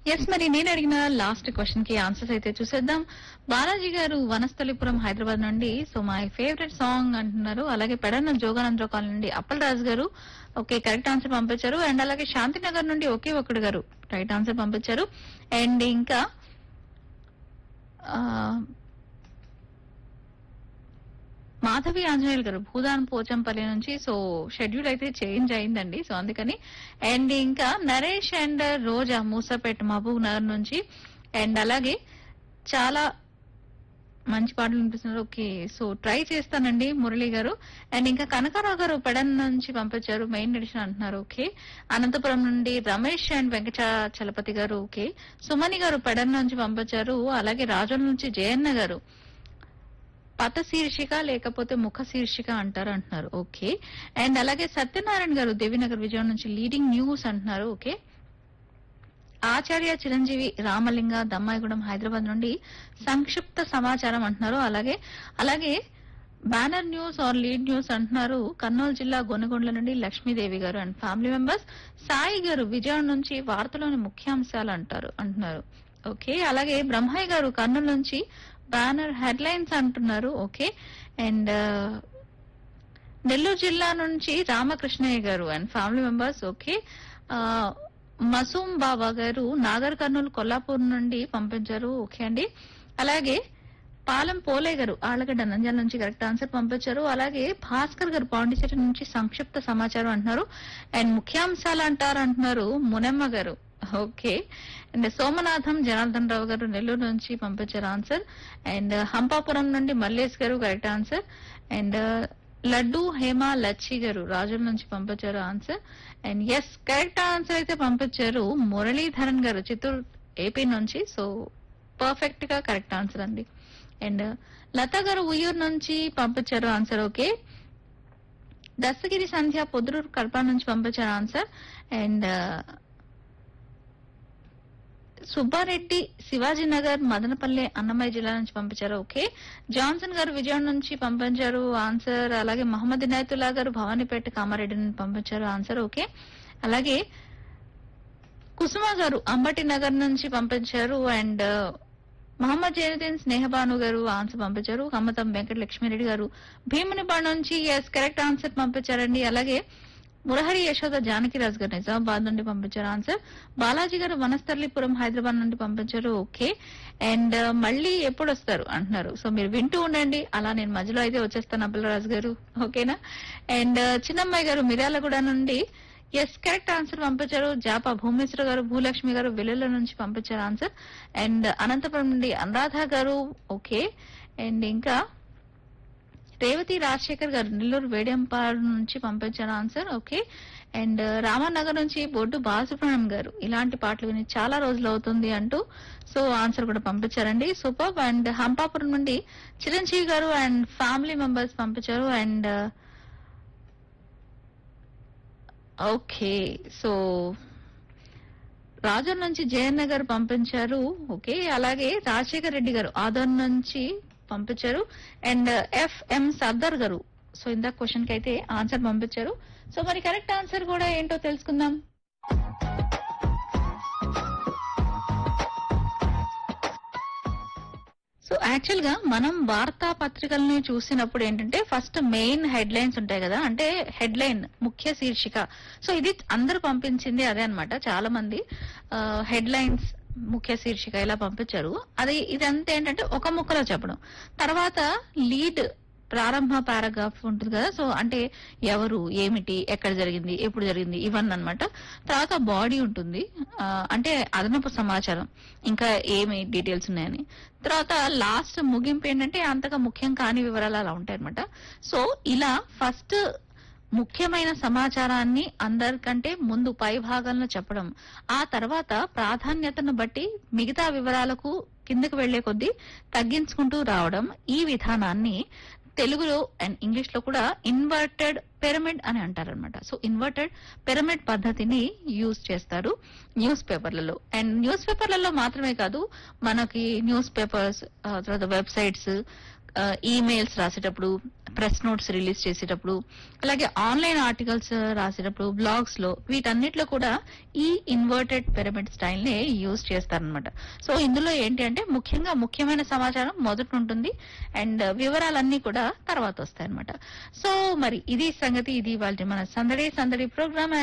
yes మరి నేను అడిగిన లాస్ట్ క్వశ్చన్ కి ఆన్సర్స్ అయితే చూసేద్దాం బాలాజీ గారు వనస్థలిపురం హైదరాబాద్ నుండి సో మై ఫేవరెట్ సాంగ్ అంటున్నారు అలాగే పెడన్న జోగానంద్ర కాలనీ నుండి Appal Raju garu okay correct answer పంపించారు అండ్ అలాగే శాంతినగర్ నుండి ఒకే ఒక్కడు గారు రైట్ ఆన్సర్ పంపించారు అండ్ ఇంకా ఆ, మాధవి ఆంజనేయులు గారు భూదాన్ పోచంపల్లి నుంచి సో షెడ్యూల్ అయితే చేంజ్ అయిందండి సో అందుకని అండ్ ఇంకా నరేష్ అండ్ రోజా మూసపేట మహబూబ్ నగర్ నుంచి అండ్ అలాగే చాలా మంచి పాటలు వినిపిస్తున్నారు ఓకే సో ట్రై చేస్తానండి మురళి గారు అండ్ ఇంకా కనకారావు గారు పెడన్ నుంచి పంపించారు మెయిన్ ఎడిషన్ అంటున్నారు ఓకే అనంతపురం నుండి రమేష్ అండ్ వెంకట చలపతి గారు ఓకే సుమని గారు పెడన్ నుంచి పంపించారు అలాగే రాజుల నుంచి జయన్న గారు పత శీర్షిక లేకపోతే ముఖ శీర్షిక అంటారు అంటున్నారు ఓకే అండ్ అలాగే సత్యనారాయణ గారు దేవినగర్ విజయం నుంచి లీడింగ్ న్యూస్ అంటున్నారు ఓకే ఆచార్య చిరంజీవి రామలింగ దమ్మాయిగూడెం హైదరాబాద్ నుండి సంక్షిప్త సమాచారం అంటున్నారు అలాగే అలాగే banner news or lead news అంటున్నారు కర్నూలు జిల్లా గొనగొండ్ల నుండి లక్ష్మీదేవి గారు అండ్ ఫ్యామిలీ మెంబర్స్ సాయి గారు విజయం నుంచి వార్తలోని ముఖ్యాంశాలు అంటారు అంటున్నారు ఓకే అలాగే బ్రహ్మయ్య గారు కర్నూలు నుంచి బ్యానర్ హెడ్లైన్స్ అంటున్నారు ఓకే అండ్ నెల్లూరు జిల్లా నుంచి రామకృష్ణయ్య గారు అండ్ ఫ్యామిలీ మెంబర్స్ ఓకే ఆ, మసూమ్ బాబా గారు నాగర్ కర్నూలు కొల్లాపూర్ నుండి పంపించారు ఓకే అండి అలాగే పాలెం పోలే గారు ఆళ్ళగడ్డ నంద్యాల నుంచి కరెక్ట్ ఆన్సర్ పంపించారు అలాగే భాస్కర్ గారు పాండిచేరి నుంచి సంక్షిప్త సమాచారం అంటున్నారు అండ్ ముఖ్యాంశాలు అంటారు అంటున్నారు మునమ్మ గారు ఓకే అండ్ సోమనాథం జనార్దన్ రావు గారు నెల్లూరు నుంచి పంపించారు ఆన్సర్ అండ్ హంపాపురం నుండి Mallesh garu correct answer and Laddu Hema Lachchi garu Rajula నుంచి పంపించారు answer and yes correct answer అయితే పంపించారు మురళీధరన్ గారు చిత్తూరు ఏపీ నుంచి సో పర్ఫెక్ట్ గా కరెక్ట్ ఆన్సర్ అండి అండ్ లత గారు ఉయ్యూరు నుంచి పంపించారు ఆన్సర్ ఓకే దస్తగిరి సంధ్య పొద్దురూరు కడప నుంచి పంపించారు ఆన్సర్ అండ్ సుబ్బారెడ్డి శివాజీ నగర్ మదనపల్లి అన్నమయ్య జిల్లా నుంచి పంపించారు ఓకే జాన్సన్ గారు విజయవాడ నుంచి పంపించారు ఆన్సర్ అలాగే మహమ్మద్ ఇనాయతుల్లా గారు భవానీపేట కామారెడ్డి నుంచి పంపించారు ఆన్సర్ ఓకే అలాగే కుసుమ గారు అంబటి నగర్ నుంచి పంపించారు అండ్ మహమ్మద్ జైనుద్దీన్ స్నేహబాను గారు ఆన్సర్ పంపించారు కమ్మతం వెంకట లక్ష్మీరెడ్డి గారు భీమునిపాడు నుంచి ఎస్ కరెక్ట్ ఆన్సర్ పంపించారండి అలాగే మురహరి యశోద జానకిరాజు గారు నిజామాబాద్ నుండి పంపించారు ఆన్సర్ బాలాజీ గారు వనస్థలిపురం హైదరాబాద్ నుండి పంపించారు ఓకే అండ్ మళ్ళీ ఎప్పుడు వస్తారు అంటున్నారు సో మీరు వింటూ ఉండండి అలా నేను మధ్యలో అయితే వచ్చేస్తాను అబ్బలరాజు గారు ఓకేనా అండ్ చిన్నమ్మాయి గారు మిర్యాలగూడ నుండి ఎస్ కరెక్ట్ ఆన్సర్ పంపించారు జాపా భూమేశ్వర గారు భూలక్ష్మి గారు వెల్లుల నుంచి పంపించారు ఆన్సర్ అండ్ అనంతపురం నుండి అనురాధ గారు ఓకే అండ్ ఇంకా రేవతి రాజశేఖర్ గారు నెల్లూరు వేడియంపాడు నుంచి పంపించారు ఆన్సర్ ఓకే అండ్ రామనగర్ నుంచి బొడ్డు బాలసుబ్రహ్మణ్యం గారు ఇలాంటి పాటలు విని చాలా రోజులు అవుతుంది అంటూ సో ఆన్సర్ కూడా పంపించారండి సూపర్ అండ్ హంపాపురం నుండి Chiranjeevi garu and family members పంపించారు అండ్ ఓకే సో రాజన్ నుంచి జయన్న గారు పంపించారు ఓకే అలాగే రాజశేఖర్ రెడ్డి గారు ఆదర్ నుంచి పంపించారు అండ్ ఎఫ్ఎం సర్దార్ గారు సో ఇందా క్వశ్చన్ కి అయితే ఆన్సర్ పంపించారు సో మరి కరెక్ట్ ఆన్సర్ కూడా ఏంటో తెలుసుకుందాం సో యాక్చువల్ గా మనం వార్తా పత్రికల్ని చూసినప్పుడు ఏంటంటే ఫస్ట్ మెయిన్ హెడ్ లైన్స్ ఉంటాయి కదా అంటే హెడ్ లైన్ ముఖ్య శీర్షిక సో ఇది అందరూ పంపించింది అదే అన్నమాట చాలా మంది హెడ్ లైన్స్ ముఖ్య శీర్షిక ఇలా పంపించారు అది ఇదంతా ఏంటంటే ఒక ముక్కలో చెప్పడం తర్వాత లీడ్ ప్రారంభ పారాగ్రాఫ్ ఉంటుంది కదా సో అంటే ఎవరు ఏమిటి ఎక్కడ జరిగింది ఎప్పుడు జరిగింది ఇవన్నీ అన్నమాట తర్వాత బాడీ ఉంటుంది ఆ, అంటే అదనపు సమాచారం ఇంకా ఏమి డీటెయిల్స్ ఉన్నాయని తర్వాత లాస్ట్ ముగింపు ఏంటంటే అంతగా ముఖ్యం కాని వివరాలు అలా ఉంటాయి అనమాట సో ఇలా ఫస్ట్ ముఖ్యమైన సమాచారాన్ని అందరికంటే ముందు పై భాగంలో చెప్పడం ఆ తర్వాత ప్రాధాన్యతను బట్టి మిగతా వివరాలకు కిందకు వెళ్లే కొద్దీ తగ్గించుకుంటూ రావడం ఈ విధానాన్ని తెలుగులో అండ్ ఇంగ్లీష్ లో కూడా ఇన్వర్టెడ్ పిరమిడ్ అని అంటారనమాట సో ఇన్వర్టెడ్ పిరమిడ్ పద్ధతిని యూజ్ చేస్తారు న్యూస్ పేపర్లలో అండ్ న్యూస్ పేపర్లలో మాత్రమే కాదు మనకి న్యూస్ పేపర్స్ తర్వాత వెబ్సైట్స్ ఈమెయిల్స్ రాసేటప్పుడు ప్రెస్ నోట్స్ రిలీజ్ చేసేటప్పుడు అలాగే ఆన్లైన్ ఆర్టికల్స్ రాసేటప్పుడు బ్లాగ్స్ లో వీటన్నిటిలో కూడా ఈ ఇన్వర్టెడ్ పిరమిడ్ స్టైల్ ని యూజ్ చేస్తారనమాట సో ఇందులో ఏంటి అంటే ముఖ్యంగా ముఖ్యమైన సమాచారం మొదట ఉంటుంది అండ్ వివరాలన్నీ కూడా తర్వాత వస్తాయి అనమాట సో మరి ఇది సంగతి ఇది వాళ్ళ మన సందడి సందడి ప్రోగ్రామ్